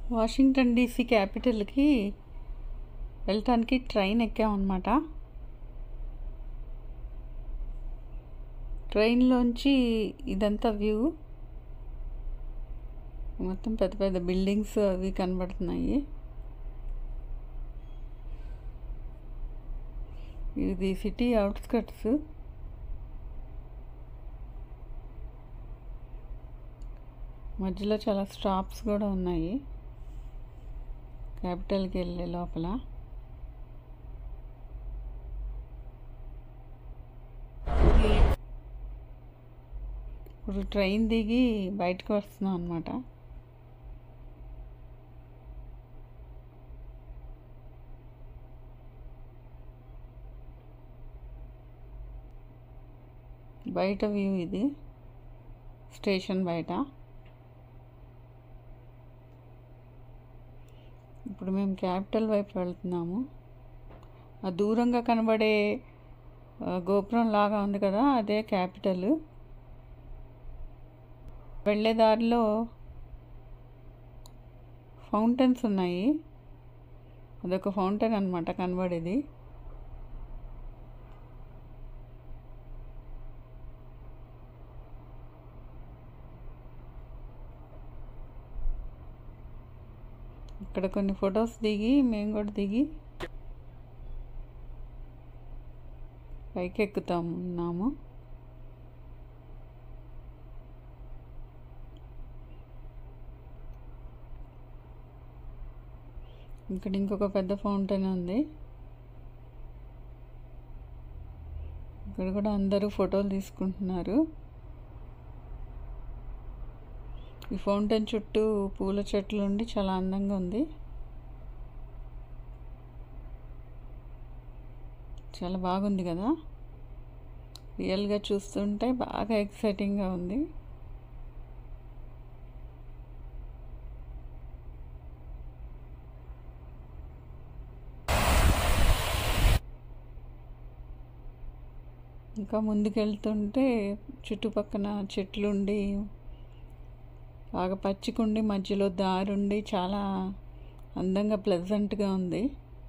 Washington DC క్యాపిటల్కి వెళ్ళటానికి train ఎక్కామన్నమాట ట్రైన్లోంచి ఇదంతా వ్యూ మొత్తం పెద్ద పెద్ద బిల్డింగ్స్ అవి కనబడుతున్నాయి ఇది సిటీ అవుట్స్కట్స్ మధ్యలో చాలా స్టాప్స్ కూడా ఉన్నాయి క్యాపిటల్కి వెళ్ళే లోపల ఇప్పుడు ట్రైన్ దిగి బయటకు వస్తున్నాం అనమాట బయట వ్యూ ఇది స్టేషన్ బయట ఇప్పుడు మేము క్యాపిటల్ వైపు వెళ్తున్నాము ఆ దూరంగా కనబడే ఆ, గోపురం లాగా ఉంది కదా అదే క్యాపిటల్ వెళ్ళే దారిలో ఫౌంటైన్స్ ఉన్నాయి అదొక ఫౌంటైన్ అనమాట కనబడేది ఇక్కడ కొన్ని ఫొటోస్ దిగి మేము కూడా దిగి పైకి ఎక్కుతాము ఉన్నాము ఇక్కడ ఇంకొక పెద్ద ఫౌంటైన్ ఉంది ఇక్కడ కూడా అందరూ ఫోటోలు తీసుకుంటున్నారు ఈ ఫౌంటైన్ చుట్టూ పూల చెట్లు ఉండి చాలా అందంగా ఉంది చాలా బాగుంది కదా రియల్గా చూస్తుంటే బాగా ఎక్సైటింగ్గా ఉంది ఇంకా ముందుకెళ్తుంటే చుట్టుపక్కన చెట్లుండి బాగా పచ్చికుండి మధ్యలో దారుండి చాలా అందంగా ప్లెజెంట్గా ఉంది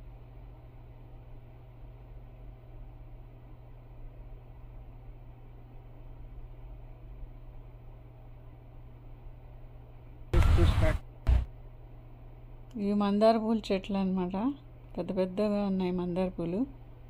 ఇవి మందార పూల చెట్లు అనమాట పెద్ద పెద్దగా ఉన్నాయి మందార పూలు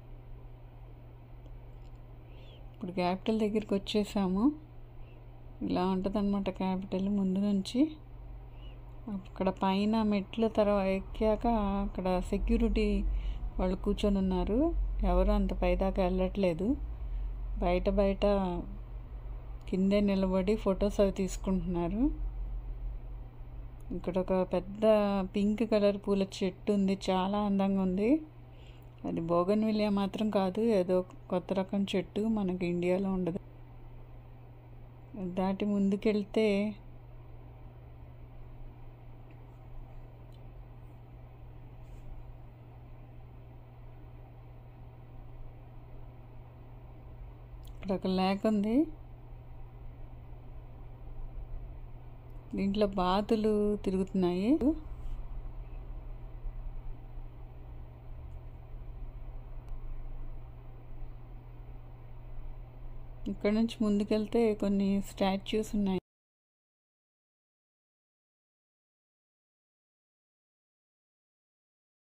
ఇప్పుడు క్యాపిటల్ దగ్గరికి వచ్చేసాము ఇలా ఉంటుంది అనమాట క్యాపిటల్ ముందు నుంచి అక్కడ పైన మెట్ల తర్వాత ఎక్కాక అక్కడ సెక్యూరిటీ వాళ్ళు కూర్చొని ఉన్నారు ఎవరు అంత పైదాకా వెళ్ళట్లేదు బయట బయట కిందే నిలబడి ఫొటోస్ అవి తీసుకుంటున్నారు ఇక్కడ ఒక పెద్ద పింక్ కలర్ పూల చెట్టు ఉంది చాలా అందంగా ఉంది అది బోగన్ విలియా మాత్రం కాదు ఏదో కొత్త రకం చెట్టు మనకి ఇండియాలో ఉండదు దాటి ముందుకెళ్తే ఇక్కడ ఒక లేక్ ఉంది దీంట్లో బాతులు తిరుగుతున్నాయి ఇక్కడ నుంచి ముందుకెళ్తే కొన్ని స్టాచ్యూస్ ఉన్నాయి